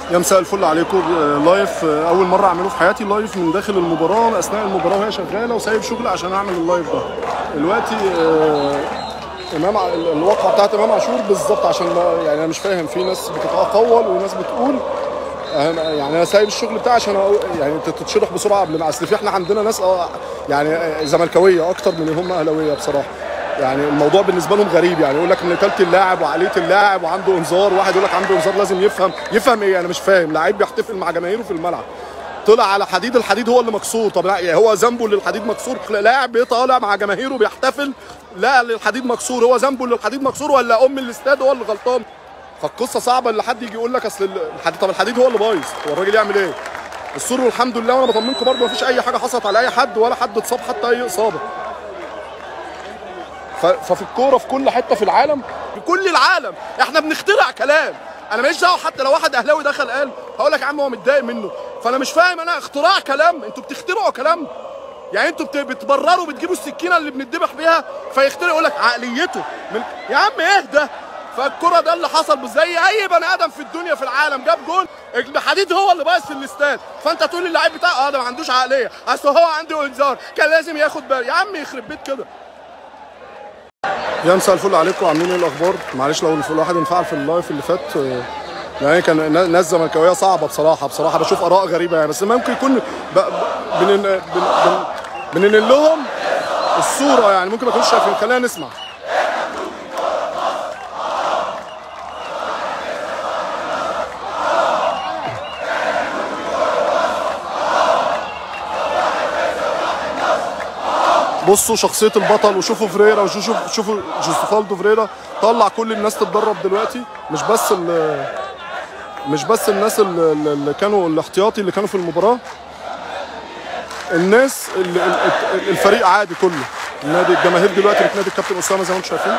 يا مساء الفل عليكم آه، لايف آه، اول مره اعمله في حياتي لايف من داخل المباراه اثناء المباراه وهي شغاله وسايب شغل عشان اعمل اللايف ده دلوقتي آه، امام ع- ال- الواقعه بتاعت امام عاشور بالظبط عشان ما يعني انا مش فاهم في ناس بتتقول وناس بتقول أنا- يعني انا سايب الشغل بتاعي عشان أقول- يعني تت- تتشرح بسرعه قبل ما اصل في احنا عندنا ناس اه يعني آه، زملكاويه اكتر من إن هم اهلاويه بصراحه يعني الموضوع بالنسبه لهم غريب يعني يقول لك نتالة اللاعب وعقليه اللاعب وعنده انذار واحد يقول لك عنده انذار لازم يفهم يفهم ايه انا مش فاهم لعيب بيحتفل مع جماهيره في الملعب طلع على حديد الحديد هو اللي مكسور طب لا يعني هو ذنبه اللي الحديد مكسور لاعب طالع مع جماهيره بيحتفل لا اللي الحديد مكسور هو ذنبه اللي الحديد مكسور ولا ام الاستاد هو اللي غلطان فالقصه صعبه اللي حد يجي يقول لك اصل الحديد طب الحديد هو اللي بايظ هو الراجل يعمل ايه السور والحمد لله وانا بطمنكم برضه مفيش اي حاجه حصلت على اي حد ولا حد اتصاب حتى اي اصابه ف- ففي الكوره في كل حته في العالم في كل العالم احنا بنخترع كلام انا ماليش دعوه حتى لو واحد اهلاوي دخل قال هقول لك يا عم هو متضايق منه فانا مش فاهم انا اختراع كلام انتوا بتخترعوا كلام يعني انتوا بت- بتبرروا بتجيبوا السكينه اللي بنذبح بيها فيخترع يقول لك عقليته من... يا عم اهدى فالكره ده اللي حصل زي اي بني ادم في الدنيا في العالم جاب جول الحديد هو اللي بايظ في الاستاد فانت تقول للعيب بتاعك اه ده ما عندوش عقليه اصل هو عنده انذار كان لازم ياخد باله يا عم يخرب بيت كده يا مساء الفل عليكم عاملين ايه الاخبار معلش لو الواحد انفعل في اللايف اللي فات آه، يعني كان نا- ناس زملكاويه صعبه بصراحه بصراحه بشوف اراء غريبه يعني بس ممكن يكون ب... ب... بنن... بن... بن... بننقل لهم الصوره يعني ممكن ما يكونوش شايفين خلينا نسمع بصوا شخصية البطل وشوفوا فريرا وشوفوا شوفوا جوستوفالدو فريرا طلع كل الناس تتدرب دلوقتي مش بس ال مش بس الناس اللي, اللي كانوا الاحتياطي اللي كانوا في المباراة الناس ال- ال- الفريق عادي كله النادي الجماهير دلوقتي بتنادي الكابتن اسامه زي ما انتم شايفين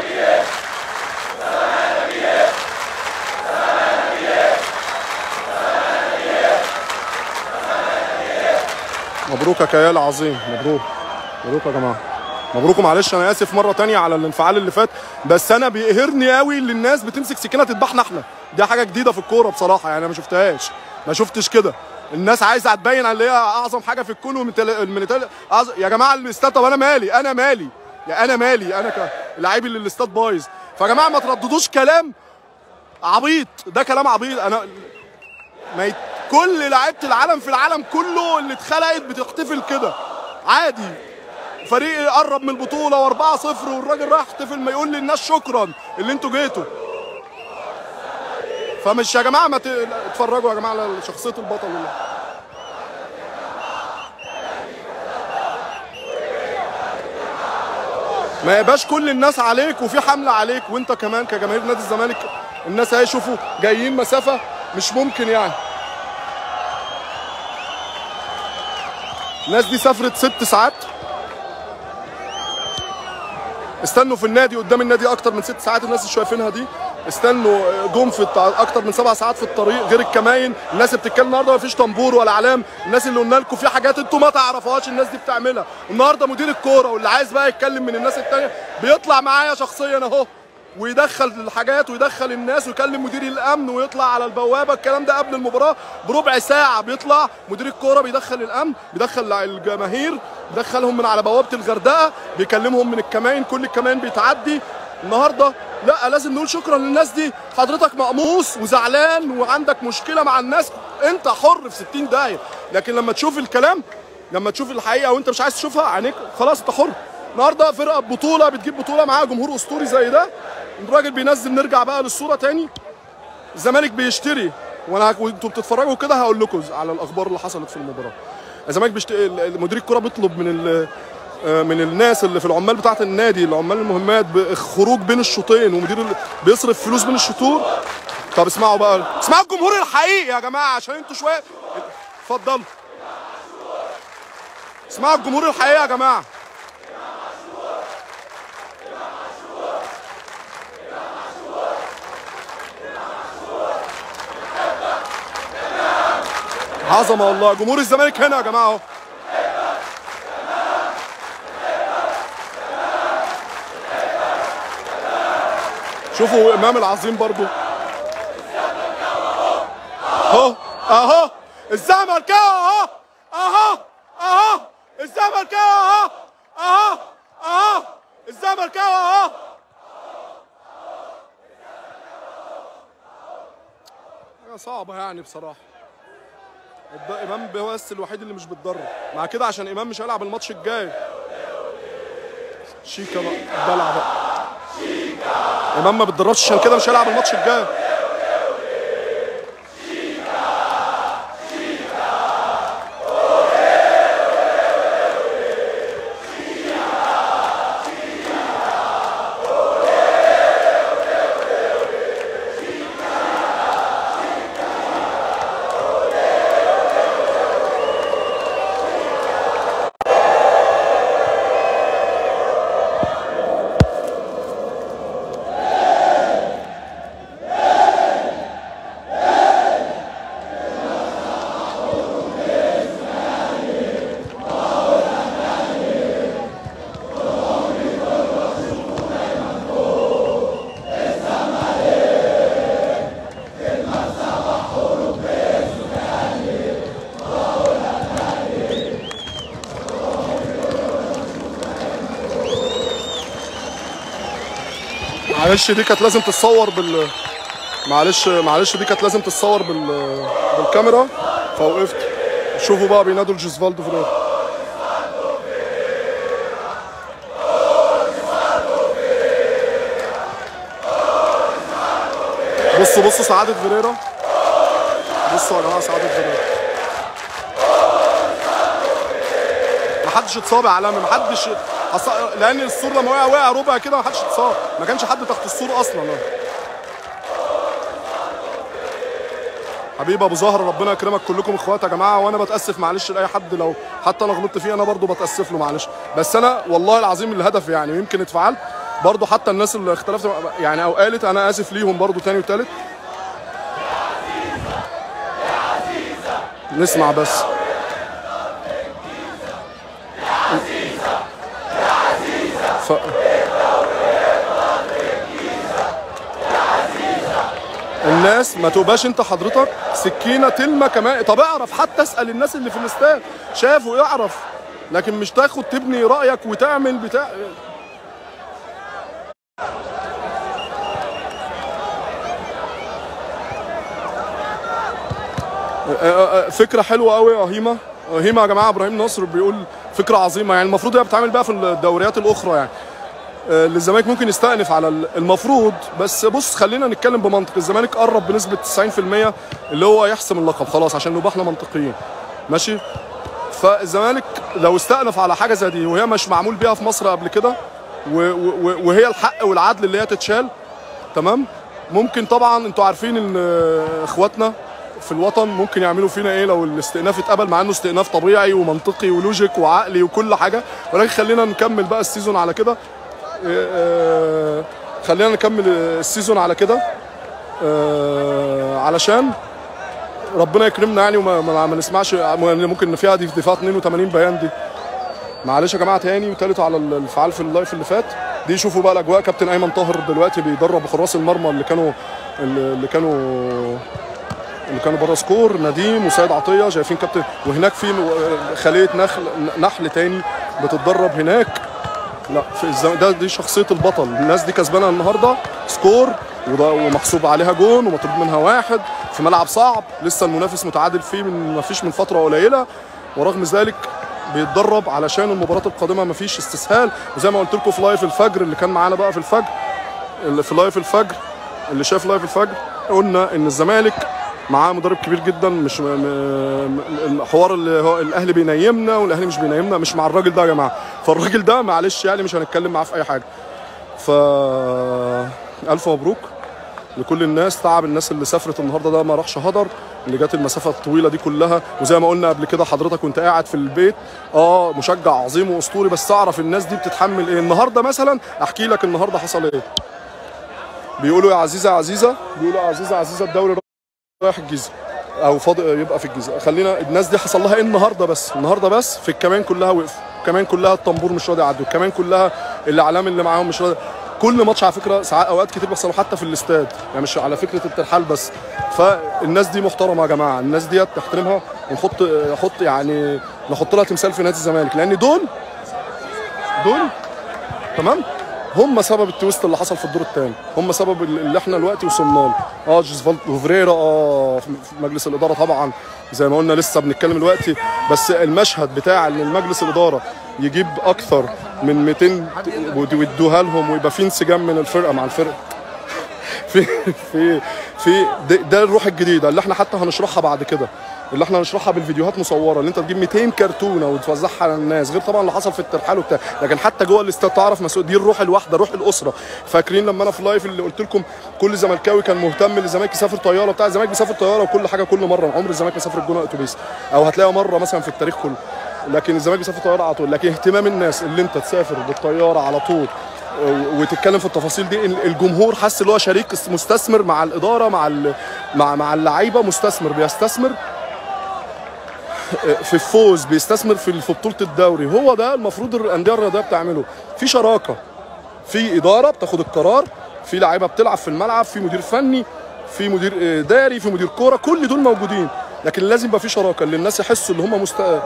مبروك يا كيال عظيم مبروك مبروك يا جماعه مبروك معلش انا اسف مره تانية على الانفعال اللي فات بس انا بيقهرني قوي اللي الناس بتمسك سكينه تذبحنا احنا دي حاجه جديده في الكوره بصراحه يعني انا ما شفتهاش ما شفتش كده الناس عايزه تبين على اللي هي اعظم حاجه في الكون ومن تل... من تل... أعظم... يا جماعه الاستاد طب انا مالي انا مالي يا انا مالي انا ك... اللعيب اللي الاستاد بايظ فيا جماعه ما ترددوش كلام عبيط ده كلام عبيط انا ما يت... كل لعيبه العالم في العالم كله اللي اتخلقت بتحتفل كده عادي فريق يقرب من البطوله و4 0 والراجل رايح يحتفل ما يقول للناس شكرا اللي انتوا جيتوا فمش يا جماعه ما ت... لا، اتفرجوا يا جماعه على شخصيه البطل والله ما يبقاش كل الناس عليك وفي حمله عليك وانت كمان كجماهير نادي الزمالك الناس اهي شوفوا جايين مسافه مش ممكن يعني الناس دي سافرت ست ساعات استنوا في النادي قدام النادي اكتر من ست ساعات الناس اللي شايفينها دي استنوا جم في التع- اكتر من سبع ساعات في الطريق غير الكماين الناس اللي بتتكلم النهارده ما فيش طنبور ولا اعلام الناس اللي قلنا لكم في حاجات انتوا ما تعرفوهاش الناس دي بتعملها النهارده مدير الكوره واللي عايز بقى يتكلم من الناس التانيه بيطلع معايا شخصيا اهو ويدخل الحاجات ويدخل الناس ويكلم مدير الامن ويطلع على البوابه الكلام ده قبل المباراه بربع ساعه بيطلع مدير الكوره بيدخل الامن بيدخل الجماهير بيدخلهم من على بوابه الغردقه بيكلمهم من الكمائن كل الكمائن بيتعدي النهارده لا لازم نقول شكرا للناس دي حضرتك مقموص وزعلان وعندك مشكله مع الناس انت حر في 60 داهيه لكن لما تشوف الكلام لما تشوف الحقيقه وانت مش عايز تشوفها عينيك خلاص انت حر النهارده فرقه بطوله بتجيب بطوله معاها جمهور اسطوري زي ده الراجل بينزل نرجع بقى للصوره تاني الزمالك بيشتري وانا وانتوا بتتفرجوا كده هقول لكم على الاخبار اللي حصلت في المباراه الزمالك بيشتري مدير الكره بيطلب من ال آه، من الناس اللي في العمال بتاعه النادي العمال المهمات خروج بين الشوطين ومدير ال- بيصرف فلوس بين الشطور طب اسمعوا بقى اسمعوا الجمهور الحقيقي يا جماعه عشان انتوا شويه اتفضلوا اسمعوا الجمهور الحقيقي يا جماعه عظمه والله جمهور الزمالك هنا يا جماعه اهو شوفوا امام العظيم برضو اهو الزملكاوي اهو اهو اهو الزملكاوي اهو اهو اهو الزملكاوي اهو حاجة صعبة يعني بصراحة الد- امام هو بس الوحيد اللي مش بيتدرب مع كده عشان امام مش هيلعب الماتش الجاي شيكا بقى الدلع بقى امام ما بيتدربش عشان كده مش هيلعب الماتش الجاي معلش دي كانت لازم تتصور بال معلش معلش دي كانت لازم تتصور بال بالكاميرا فوقفت شوفوا بقى بينادوا لجوزفالدو فيريرا بصوا بصوا سعادة فيريرا بصوا يا جماعة سعادة فيريرا محدش اتصاب يا عالمي محدش أص... لان السور لما وقع وقع ربع كده محدش اتصاب ما كانش حد تحت السور اصلا حبيبي ابو زهر ربنا يكرمك كلكم اخوات يا جماعه وانا بتاسف معلش لاي حد لو حتى انا غلطت فيه انا برضو بتاسف له معلش بس انا والله العظيم الهدف يعني يمكن اتفعلت برضو حتى الناس اللي اختلفت يعني او قالت انا اسف ليهم برضو تاني وتالت نسمع بس ف... الناس ما تبقاش انت حضرتك سكينه تلمه كمان طب اعرف حتى اسال الناس اللي في الاستاد شافوا اعرف لكن مش تاخد تبني رايك وتعمل بتاع آه، آه، فكره حلوه قوي يا هيما هيما يا جماعه ابراهيم نصر بيقول فكره عظيمه يعني المفروض هي بتتعمل بقى في الدوريات الاخرى يعني آه، اللي الزمالك ممكن يستأنف على ال- المفروض بس بص خلينا نتكلم بمنطق الزمالك قرب بنسبه 90% اللي هو يحسم اللقب خلاص عشان نبقى احنا منطقيين ماشي فالزمالك لو استأنف على حاجه زي دي وهي مش معمول بيها في مصر قبل كده و- و- وهي الحق والعدل اللي هي تتشال تمام ممكن طبعا انتوا عارفين ان آه، اخواتنا في الوطن ممكن يعملوا فينا ايه لو الاستئناف اتقبل مع انه استئناف طبيعي ومنطقي ولوجيك وعقلي وكل حاجه ولكن خلينا نكمل بقى السيزون على كده آه، آه، خلينا نكمل السيزون على كده آه، علشان ربنا يكرمنا يعني وما ما ما نسمعش ممكن فيها دي دفاع 82 بيان دي معلش يا جماعه تاني وتالت على الفعال في اللايف اللي فات دي شوفوا بقى الاجواء كابتن ايمن طاهر دلوقتي بيدرب حراس المرمى اللي كانوا اللي كانوا اللي كانوا بره سكور نديم وسيد عطيه شايفين كابتن وهناك في خليه نخل نحل تاني بتتدرب هناك لا في الزم... ده دي شخصيه البطل الناس دي كسبانه النهارده سكور وده ومحسوب عليها جون ومطلوب منها واحد في ملعب صعب لسه المنافس متعادل فيه من ما فيش من فتره قليله ورغم ذلك بيتدرب علشان المباراه القادمه ما فيش استسهال وزي ما قلت لكم في لايف الفجر اللي كان معانا بقى في الفجر اللي في لايف الفجر اللي شاف لايف الفجر قلنا ان الزمالك معاه مدرب كبير جدا مش م... م... الحوار اللي هو الاهلي بينيمنا والاهلي مش بينيمنا مش مع الراجل ده يا جماعه فالراجل ده معلش يعني مش هنتكلم معاه في اي حاجه ف الف مبروك لكل الناس تعب الناس اللي سافرت النهارده ده ما راحش هدر اللي جت المسافه الطويله دي كلها وزي ما قلنا قبل كده حضرتك وانت قاعد في البيت اه مشجع عظيم واسطوري بس اعرف الناس دي بتتحمل ايه النهارده مثلا احكي لك النهارده حصل ايه بيقولوا يا عزيزه يا عزيزه بيقولوا يا عزيزه يا عزيزه الدوري رايح الجيزه او فاضي يبقى في الجيزه خلينا الناس دي حصل لها ايه النهارده بس النهارده بس في الكمان كلها وقفوا الكمان كلها الطنبور مش راضي يعدوا الكمان كلها الاعلام اللي معاهم مش راضي كل ماتش على فكره ساعات اوقات كتير بيحصلوا حتى في الاستاد يعني مش على فكره الترحال بس فالناس دي محترمه يا جماعه الناس ديت نحترمها ونحط نحط يعني نحط لها تمثال في نادي الزمالك لان دول دول تمام هم سبب التويست اللي حصل في الدور الثاني هم سبب اللي احنا دلوقتي وصلنا له اه جوزفالد وفريرا اه في مجلس الاداره طبعا زي ما قلنا لسه بنتكلم دلوقتي بس المشهد بتاع ان المجلس الاداره يجيب اكثر من 200 ويدوها لهم ويبقى في انسجام من الفرقه مع الفرقه في في في ده, ده الروح الجديده اللي احنا حتى هنشرحها بعد كده اللي احنا هنشرحها بالفيديوهات مصوره اللي انت تجيب 200 كرتونه وتوزعها على الناس غير طبعا اللي حصل في الترحال وبتاع لكن حتى جوه الاستاد تعرف مسؤول دي الروح الواحده روح الاسره فاكرين لما انا في اللايف اللي قلت لكم كل زملكاوي كان مهتم الزمالك يسافر طياره بتاع الزمالك بيسافر طياره وكل حاجه كل مره عمر الزمالك ما سافر الجونه اتوبيس او هتلاقيها مره مثلا في التاريخ كله لكن الزمالك بيسافر طياره على طول لكن اهتمام الناس اللي انت تسافر بالطياره على طول وتتكلم في التفاصيل دي الجمهور حس ان هو شريك مستثمر مع الاداره مع مع مع اللعيبه مستثمر بيستثمر في الفوز بيستثمر في في بطوله الدوري هو ده المفروض الانديه الرياضيه بتعمله في شراكه في اداره بتاخد القرار في لعيبه بتلعب في الملعب في مدير فني في مدير اداري في مدير كوره كل دول موجودين لكن لازم يبقى في شراكه اللي الناس يحسوا ان هم مست...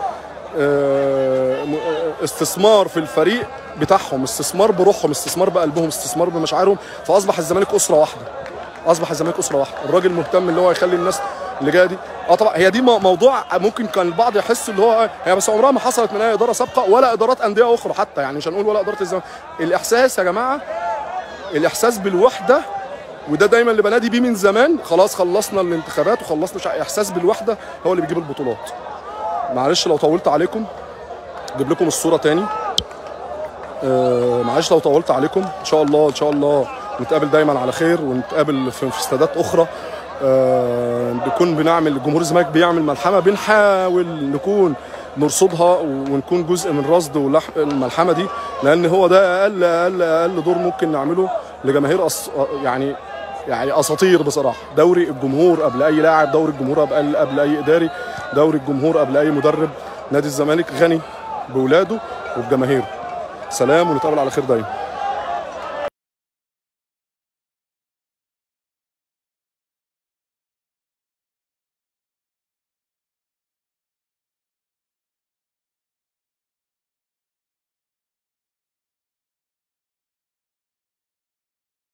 استثمار في الفريق بتاعهم استثمار بروحهم استثمار بقلبهم استثمار بمشاعرهم فاصبح الزمالك اسره واحده اصبح الزمالك اسره واحده الراجل مهتم اللي هو يخلي الناس اللي جايه دي اه طبعا هي دي موضوع ممكن كان البعض يحس اللي هو هي بس عمرها ما حصلت من اي اداره سابقه ولا ادارات انديه اخرى حتى يعني مش هنقول ولا اداره الزمالك الاحساس يا جماعه الاحساس بالوحده وده دايما اللي بنادي بيه من زمان خلاص خلصنا الانتخابات وخلصنا شع... احساس بالوحده هو اللي بيجيب البطولات معلش لو طولت عليكم اجيب لكم الصوره تاني آه معلش لو طولت عليكم ان شاء الله ان شاء الله نتقابل دايما على خير ونتقابل في, في استادات اخرى آه نكون بنعمل جمهور الزمالك بيعمل ملحمه بنحاول نكون نرصدها ونكون جزء من رصد ولحق الملحمه دي لان هو ده اقل اقل اقل دور ممكن نعمله لجماهير أص... يعني يعني اساطير بصراحه دوري الجمهور قبل اي لاعب دوري الجمهور قبل قبل اي اداري دوري الجمهور قبل اي مدرب نادي الزمالك غني باولاده وبجماهيره سلام ونتقابل على خير دايما